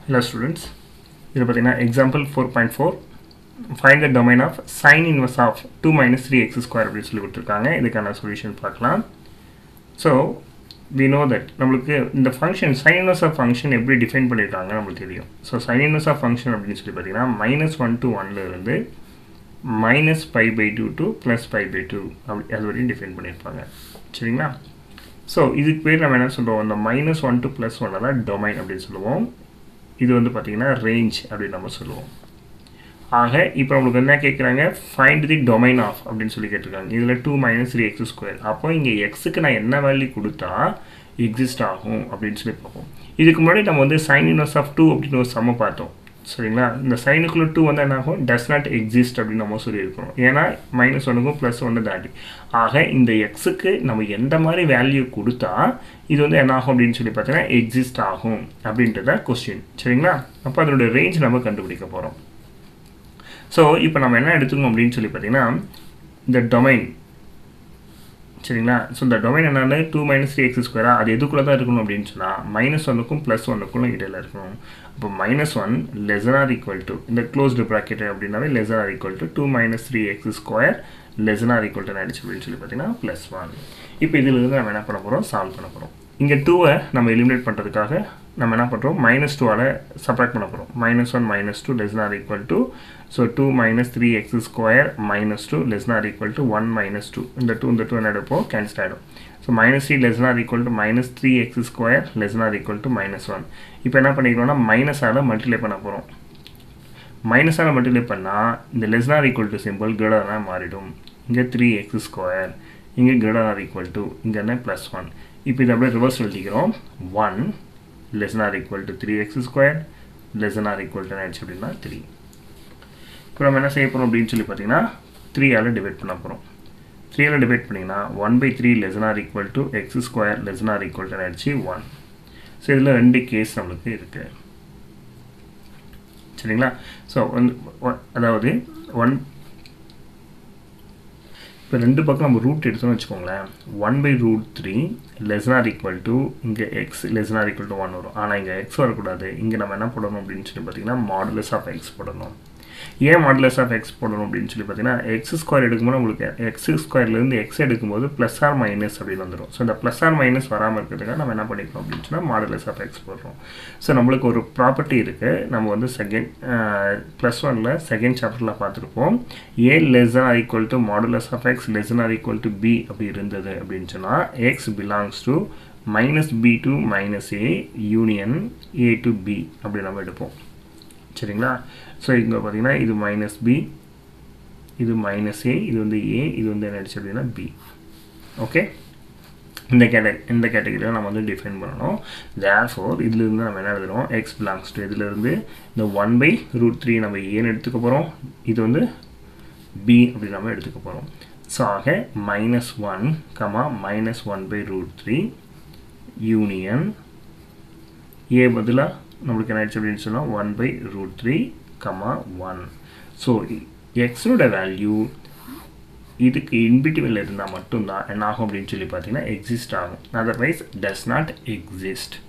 hello students இது பார்த்தீங்கன்னா example four point four find the domain of sine inverse of two minus three x square அப்படின்னு சொல்லி கொடுத்துருக்காங்க இதுக்கான சொல்யூஷன் பார்க்கலாம் ஸோ வி நோ தட் நம்மளுக்கு இந்த function sine inverse of function எப்படி டிஃபைன் பண்ணியிருக்காங்க நம்மளுக்கு தெரியும் so sine inverse of function அப்படின்னு சொல்லி பார்த்தீங்கன்னா மைனஸ் ஒன் டு ஒன்ல இருந்து minus pi by two to plus pi by two அப்படி அது வரையும் டிஃபைன் பண்ணியிருப்பாங்க சரிங்களா ஸோ இதுக்கு பேர் நம்ம என்ன சொல்லுவோம் இந்த மைனஸ் ஒன் டு ப்ளஸ் ஒன்னை தான் டொமைன் அப்படின்னு சொல்லுவோம் இது வந்து பார்த்திங்கன்னா ரேஞ்ச் அப்படின்னு நம்ம சொல்லுவோம் ஆக இப்போ நம்மளுக்கு என்ன கேட்குறாங்க ஃபைண்ட் தி டொமைன் ஆஃப் அப்படின்னு சொல்லி கேட்டிருக்காங்க இதில் two minus three x square அப்போ இங்கே எக்ஸுக்கு நான் என்ன வேல்யூ கொடுத்தா எக்ஸிஸ்ட் ஆகும் அப்படின்னு சொல்லி பார்ப்போம் இதுக்கு முன்னாடி நம்ம வந்து சைன் இன்வர்ஸ் ஆஃப் டூ அப்படின்னு ஒரு சம்ம பார்த்தோம் சரிங்களா இந்த சைனுக்குள்ள டூ வந்து என்ன ஆகும் டஸ் நாட் எக்ஸிஸ்ட் அப்படின்னு நம்ம சொல்லியிருக்கிறோம் ஏன்னா மைனஸ் ஒன்றுக்கும் ப்ளஸ் ஒன்று தாண்டி ஆக இந்த எக்ஸுக்கு நம்ம எந்த மாதிரி வேல்யூ கொடுத்தா இது வந்து என்ன ஆகும் அப்படின்னு சொல்லி பார்த்தீங்கன்னா எக்ஸிஸ்ட் ஆகும் அப்படின்றத கொஸ்டின் சரிங்களா அப்போ அதனுடைய ரேஞ்ச் நம்ம கண்டுபிடிக்க போகிறோம் ஸோ இப்போ நம்ம என்ன எடுத்துக்கணும் அப்படின்னு சொல்லி பார்த்தீங்கன்னா இந்த டொமைன் சரிங்களா ஸோ இந்த டொமைன் என்னென்ன டூ மைனஸ் த்ரீ எக்ஸ் ஸ்கொயரா அது எதுக்குள்ளே தான் இருக்கணும் அப்படின்னு சொன்னால் மைனஸ் ஒன்றுக்கும் ப்ளஸ் ஒன்றுக்கும் இடையில இருக்கணும் இப்போ minus one less than or equal to இந்த க்ளோஸ்டு ப்ராக்கெட் அப்படின்னாவே less than or equal to two minus three x square less than or equal to ஆயிடுச்சு அப்படின்னு சொல்லி பார்த்தீங்கன்னா ப்ளஸ் ஒன் இப்போ இதிலிருந்து நம்ம என்ன பண்ண போகிறோம் சால்வ் பண்ண போகிறோம் இங்கே டூவை நம்ம எலிமினேட் பண்ணுறதுக்காக நம்ம என்ன பண்ணுறோம் மைனஸ் டூவால் சப்ராக்ட் பண்ண போகிறோம் minus one minus two less or equal to so two minus three x square minus two less or equal to one minus two இந்த டூ இந்த டூ என்ன எடுப்போம் கேன்சல் ஆகிடும் so minus three less or equal to minus three x square less or equal to minus one இப்போ என்ன பண்ணிக்கிறோம்னா மைனஸால் multiply பண்ண போகிறோம் மைனஸால் multiply பண்ணால் இந்த less or equal to simple கிரேடராக மாறிடும் இங்கே த்ரீ எக்ஸ் ஸ்கொயர் இங்கே கிரேடர் ஆர் ஈக்குவல் டு இங்கே என்ன ப்ளஸ் ஒன் இப்போ இதை அப்படியே ரிவர்ஸ் எழுதிக்கிறோம் one less or equal to three x square less or equal to ஆயிடுச்சு அப்படின்னா த்ரீ இப்போ நம்ம என்ன செய்ய போகிறோம் அப்படின்னு சொல்லி பார்த்தீங்கன்னா த்ரீயால் டிவைட் பண்ண போகிறோம் த்ரீயால் டிவைட் பண்ணிங்கன்னா one by three less or equal to x square less or equal to ஆயிடுச்சு ஒன் ஸோ இதில் ரெண்டு கேஸ் நம்மளுக்கு இருக்குது சரிங்களா ஸோ வந்து அதாவது ஒன் இப்போ ரெண்டு பக்கம் நம்ம ரூட் எடுத்தோம்னு வச்சுக்கோங்களேன் one by root three less or equal to இங்கே x less or equal to one வரும் ஆனால் இங்கே எக்ஸ் வரக்கூடாது இங்கே நம்ம என்ன போடணும் அப்படின்னு சொல்லி பார்த்தீங்கன்னா மாடுலஸ் ஆஃப் எக்ஸ் போடணும் ஏன் மாடுலஸ் ஆஃப் எக்ஸ் போடணும் அப்படின்னு சொல்லி பார்த்தீங்கன்னா எக்ஸ் ஸ்கொயர் எடுக்கும்போது உங்களுக்கு எக்ஸ் ஸ்கொயர்லேருந்து எக்ஸ் எடுக்கும்போது ப்ளஸ் ஆர் மைனஸ் அப்படின்னு வந்துடும் ஸோ இந்த ப்ளஸ் ஆர் மைனஸ் வராமல் இருக்கிறதுக்காக நம்ம என்ன பண்ணிக்கிறோம் அப்படின்னு சொன்னால் மாடுலஸ் ஆஃப் எக்ஸ் போடுறோம் ஸோ நம்மளுக்கு ஒரு ப்ராப்பர்ட்டி இருக்குது நம்ம வந்து செகண்ட் ப்ளஸ் ஒனில் செகண்ட் சாப்டரில் பார்த்துருப்போம் a less or equal to modulus of x less or equal to b அப்படி இருந்தது அப்படின்னு சொன்னால் x belongs to minus b to minus a union a to b அப்படி நம்ம எடுப்போம் சரிங்களா ஸோ இங்கே பார்த்தீங்கன்னா இது மைனஸ் பி இது மைனஸ் ஏ இது வந்து ஏ இது வந்து என்ன ஆயிடுச்சு அப்படின்னா பி ஓகே இந்த கேட்டகரி இந்த கேட்டகரியில் நம்ம வந்து டிஃபைன் பண்ணணும் தேர் ஃபோர் இதுலேருந்து நம்ம என்ன எழுதுறோம் எக்ஸ் பிலாங்ஸ் டு இதுலேருந்து இந்த ஒன் பை ரூட் த்ரீ நம்ம ஏன்னு எடுத்துக்க போகிறோம் இது வந்து பி அப்படி நம்ம எடுத்துக்க போகிறோம் ஸோ ஆக minus one comma minus one by root three union a பதிலாக நம்மளுக்கு என்ன ஆயிடுச்சு அப்படின்னு சொன்னால் one by root three comma one so எக்ஸோட வேல்யூ இதுக்கு இன்பிட்டிவில் இருந்தால் மட்டும்தான் என்ன ஆகும் அப்படின்னு சொல்லி பார்த்தீங்கன்னா எக்ஸிஸ்ட் ஆகும் அதர்வைஸ் டஸ் நாட் எக்ஸிஸ்ட்